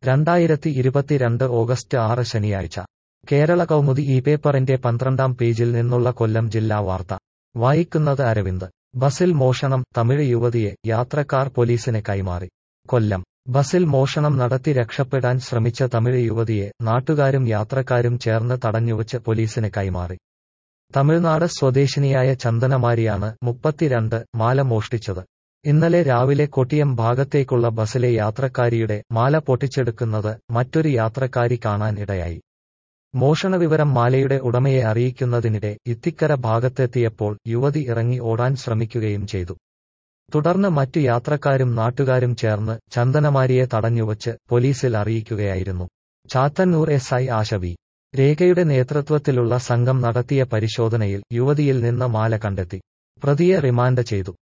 രണ്ടായിരത്തി ഇരുപത്തിരണ്ട് ഓഗസ്റ്റ് ആറ് ശനിയാഴ്ച കേരള കൗമുദി ഈ പേപ്പറിന്റെ പന്ത്രണ്ടാം പേജിൽ നിന്നുള്ള കൊല്ലം ജില്ലാ വാർത്ത വായിക്കുന്നത് അരവിന്ദ് ബസിൽ മോഷണം തമിഴ് യുവതിയെ യാത്രക്കാർ പോലീസിന് കൈമാറി കൊല്ലം ബസിൽ മോഷണം നടത്തി രക്ഷപ്പെടാൻ ശ്രമിച്ച തമിഴ് യുവതിയെ നാട്ടുകാരും യാത്രക്കാരും ചേർന്ന് തടഞ്ഞുവച്ച് പോലീസിന് കൈമാറി തമിഴ്നാട് സ്വദേശിനിയായ ചന്ദനമാരിയാണ് മുപ്പത്തിരണ്ട് മാല മോഷ്ടിച്ചത് ഇന്നലെ രാവിലെ കൊട്ടിയം ഭാഗത്തേക്കുള്ള ബസിലെ യാത്രക്കാരിയുടെ മാല പൊട്ടിച്ചെടുക്കുന്നത് മറ്റൊരു യാത്രക്കാരി കാണാൻ ഇടയായി മോഷണവിവരം മാലയുടെ ഉടമയെ അറിയിക്കുന്നതിനിടെ ഇത്തിക്കര ഭാഗത്തെത്തിയപ്പോൾ യുവതി ഇറങ്ങി ഓടാൻ ശ്രമിക്കുകയും ചെയ്തു തുടർന്ന് മറ്റു യാത്രക്കാരും നാട്ടുകാരും ചേർന്ന് ചന്ദനമാരിയെ തടഞ്ഞുവച്ച് പോലീസിൽ അറിയിക്കുകയായിരുന്നു ചാത്തന്നൂർ എസ് ഐ ആശവി രേഖയുടെ നേതൃത്വത്തിലുള്ള സംഘം നടത്തിയ പരിശോധനയിൽ യുവതിയിൽ നിന്ന് മാല കണ്ടെത്തി പ്രതിയെ റിമാൻഡ് ചെയ്തു